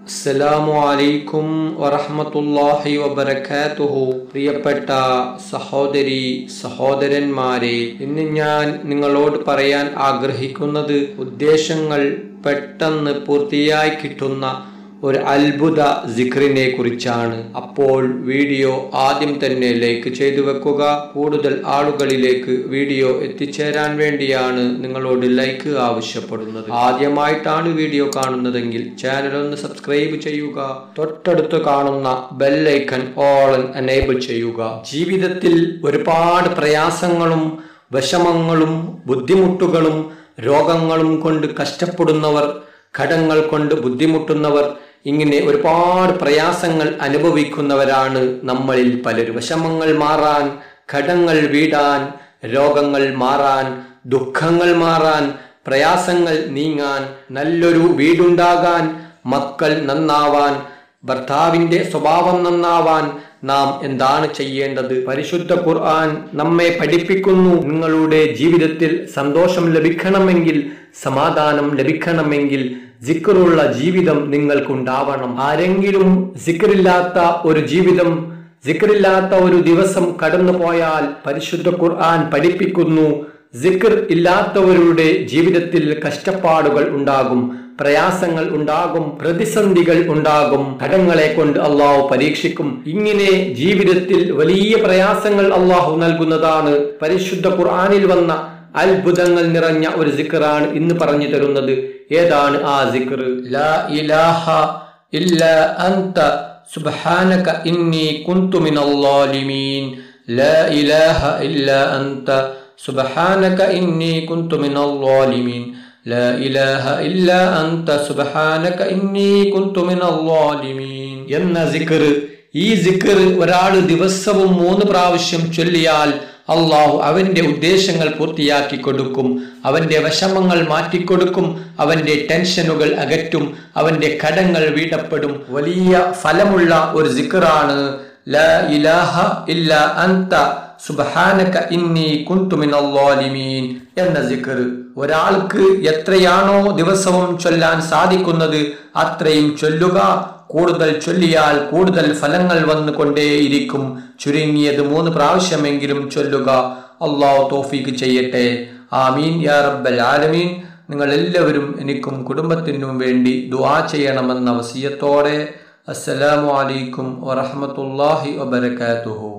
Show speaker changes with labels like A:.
A: അസ്സലാമു അലൈക്കും വറഹ്മത്തുള്ളാഹി വബറകാതുഹു പ്രിയപ്പെട്ട സഹോദരി സഹോദരന്മാരെ ഇന്ന് ഞാൻ നിങ്ങളോട് പറയാൻ ആഗ്രഹിക്കുന്നത് ഉദ്ദേശങ്ങൾ പെട്ടെന്ന് പൂർത്തിയായി കിട്ടുന്ന ഒരു അത്ഭുത സിഖറിനെ കുറിച്ചാണ് അപ്പോൾ വീഡിയോ ആദ്യം തന്നെ ലൈക്ക് ചെയ്തു വെക്കുക കൂടുതൽ ആളുകളിലേക്ക് വീഡിയോ എത്തിച്ചേരാൻ വേണ്ടിയാണ് നിങ്ങളോട് ലൈക്ക് ആവശ്യപ്പെടുന്നത് ആദ്യമായിട്ടാണ് വീഡിയോ കാണുന്നതെങ്കിൽ ചാനൽ ഒന്ന് സബ്സ്ക്രൈബ് ചെയ്യുക തൊട്ടടുത്ത് കാണുന്ന ബെല്ലൈക്കൺ ഓൾ എനേബിൾ ചെയ്യുക ജീവിതത്തിൽ ഒരുപാട് പ്രയാസങ്ങളും വിഷമങ്ങളും ബുദ്ധിമുട്ടുകളും രോഗങ്ങളും കൊണ്ട് കഷ്ടപ്പെടുന്നവർ കടങ്ങൾ കൊണ്ട് ബുദ്ധിമുട്ടുന്നവർ ഇങ്ങനെ ഒരുപാട് പ്രയാസങ്ങൾ അനുഭവിക്കുന്നവരാണ് നമ്മളിൽ പലരും വിഷമങ്ങൾ മാറാൻ കടങ്ങൾ വീടാൻ രോഗങ്ങൾ മാറാൻ ദുഃഖങ്ങൾ മാറാൻ പ്രയാസങ്ങൾ നീങ്ങാൻ നല്ലൊരു വീടുണ്ടാകാൻ മക്കൾ നന്നാവാൻ ഭർത്താവിന്റെ സ്വഭാവം നന്നാവാൻ നാം എന്താണ് ചെയ്യേണ്ടത് പരിശുദ്ധ ഖുർആൻ നമ്മെ പഠിപ്പിക്കുന്നു നിങ്ങളുടെ ജീവിതത്തിൽ സന്തോഷം ലഭിക്കണമെങ്കിൽ സമാധാനം ലഭിക്കണമെങ്കിൽ ജിക്കറുള്ള ജീവിതം നിങ്ങൾക്കുണ്ടാവണം ആരെങ്കിലും ജിക്കറില്ലാത്ത ഒരു ജീവിതം ജിക്കറില്ലാത്ത ഒരു ദിവസം കടന്നു പോയാൽ പരിശുദ്ധ ഖുർആൻ പഠിപ്പിക്കുന്നു ജിക്കർ ഇല്ലാത്തവരുടെ ജീവിതത്തിൽ കഷ്ടപ്പാടുകൾ ഉണ്ടാകും പ്രയാസങ്ങൾ ഉണ്ടാകും പ്രതിസന്ധികൾ ഉണ്ടാകും കടങ്ങളെ കൊണ്ട് അള്ളാഹു പരീക്ഷിക്കും ഇങ്ങനെ ജീവിതത്തിൽ വലിയ പ്രയാസങ്ങൾ അള്ളാഹു നൽകുന്നതാണ് പരിശുദ്ധ ഖുർആനിൽ വന്ന അത്ഭുതങ്ങൾ നിറഞ്ഞ ഒരു സിക്കറാണ് ഇന്ന് പറഞ്ഞു തരുന്നത് ഏതാണ് ആ സിക്കർ ലാ ഇലാഹ ഇല്ല അന്ത സുബ്ഹാനക ഇന്നി കുന്തു മിനൽ ളാലിമീൻ ലാ ഇലാഹ ഇല്ല അന്ത സുബ്ഹാനക ഇന്നി കുന്തു മിനൽ ളാലിമീൻ ലാ ഇലാഹ ഇല്ല അന്ത സുബ്ഹാനക ഇന്നി കുന്തു മിനൽ ളാലിമീൻ എന്ന സിക്കർ ഈ സിക്കർ ഒരാൾ ദിവസവും മൂന്ന് പ്രാവശ്യം ചൊല്ലിയാൽ അള്ളാഹു അവന്റെ ഉദ്ദേശങ്ങൾ പൂർത്തിയാക്കി കൊടുക്കും അവന്റെ വിഷമങ്ങൾ മാറ്റിക്കൊടുക്കും അവന്റെ ടെൻഷനുകൾ അകറ്റും അവന്റെ കടങ്ങൾ വീടപ്പെടും വലിയ ഫലമുള്ള ഒരു സിക്കറാണ് ലാ ഇലാഹ ഇല്ല അന്ത സുബ്ഹാനക ഇന്നി കുന്തു മിനൽ ളാലിമീൻ എന്ന സിക്കർ ഒരാൾക്ക് എത്രയാണോ ദിവസവും ചൊല്ലാൻ സാധിക്കുന്നത് അത്രയും ചൊല്ലുക കൂടുതൽ ചൊല്ലിയാൽ കൂടുതൽ ഫലങ്ങൾ വന്നുകൊണ്ടേയിരിക്കും ചുരുങ്ങിയത് മൂന്ന് പ്രാവശ്യമെങ്കിലും ചൊല്ലുക അള്ളാഹു തോഫീക്ക് ചെയ്യട്ടെ ആമീൻ യാ റബ്ബൽ ആലമീൻ നിങ്ങൾ എല്ലാവരും എനിക്കും കുടുംബത്തിനും വേണ്ടി ദുആ ചെയ്യണമെന്ന വസിയത്തോടെ അസ്സലാമു അലൈക്കും വറഹ്മത്തുള്ളാഹി വബറകാതുഹു